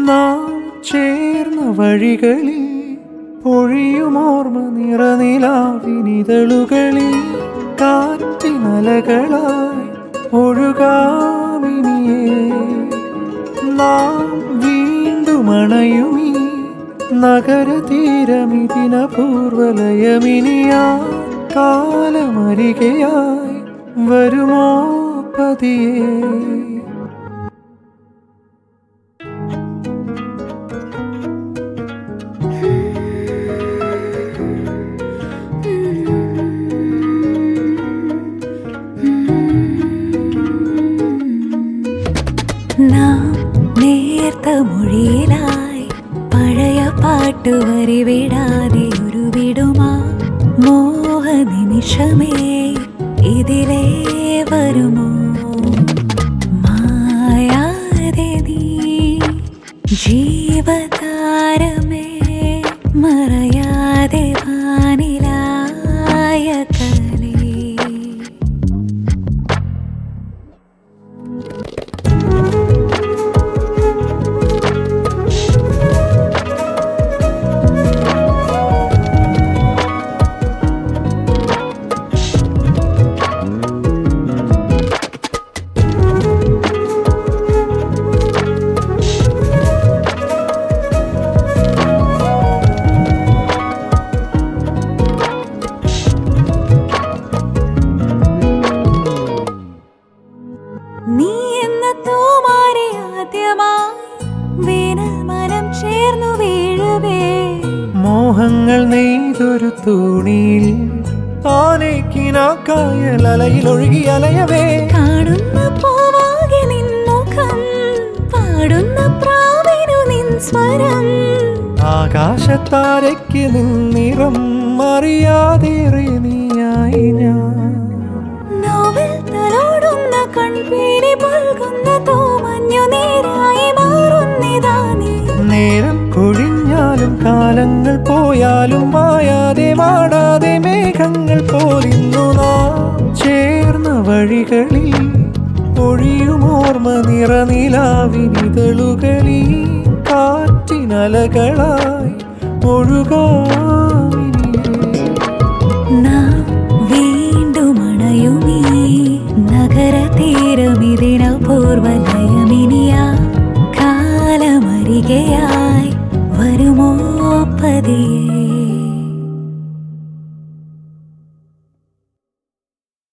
നാം ചേർന്ന വഴികളിൽ പൊഴിയുമോർമ്മ നിറനിലാവിനിതളുകളിൽ കാറ്റിനലകളായി ഒഴുകാമിനിയേ നാം വീണ്ടും അണയുമീ നഗരതീരമിതിന പൂർവലയമിനിയാ കാലമരികയായി വരുമോ പതിയേ നാം നേർത്ത മൊഴിയിലായി പഴയ പാട്ടുവരി വിടാതെ ഒരു വിടുമാ മോഹ നിമിഷമേ ഇതിലേ വരുമോ മായാതെ നീ ജീവതാരമേ മറയാതെ വാനിലായ കലേ നീ എന്ന തൂമാരി ആദ്യമായി വേനൽ മനം ചേർന്നു വീഴവേ മോഹങ്ങൾ നെയ്തൊരു തൂണിയിൽ ആനയ്ക്കിനാക്കായൽ അലയിൽ ഒഴുകി അലയവേ കാണുന്ന പൂവാകെ നിൻ മുഖം പാടുന്ന പ്രാവിനു നിൻ സ്വരം ആകാശത്താരയ്ക്ക് നിന്നിറം അറിയാതേറെ നീയായി ഞാൻ നോവൽ തലോടുന്ന കൺപീലി പുൽകുന്ന തോമഞ്ഞു നീരായി മാറുന്നിതാ നീ നേരം കൊഴിഞ്ഞാലും കാലങ്ങൾ പോയാലും മായാതെ മാടാതെ മേഘങ്ങൾ പോലിന്നു നാം ചേർന്ന വഴികളിൽ ഒഴിയുമോർമ്മ നിറനിലാവിനിതളുകളിൽ കാറ്റിനലകളായി ഒഴുകാ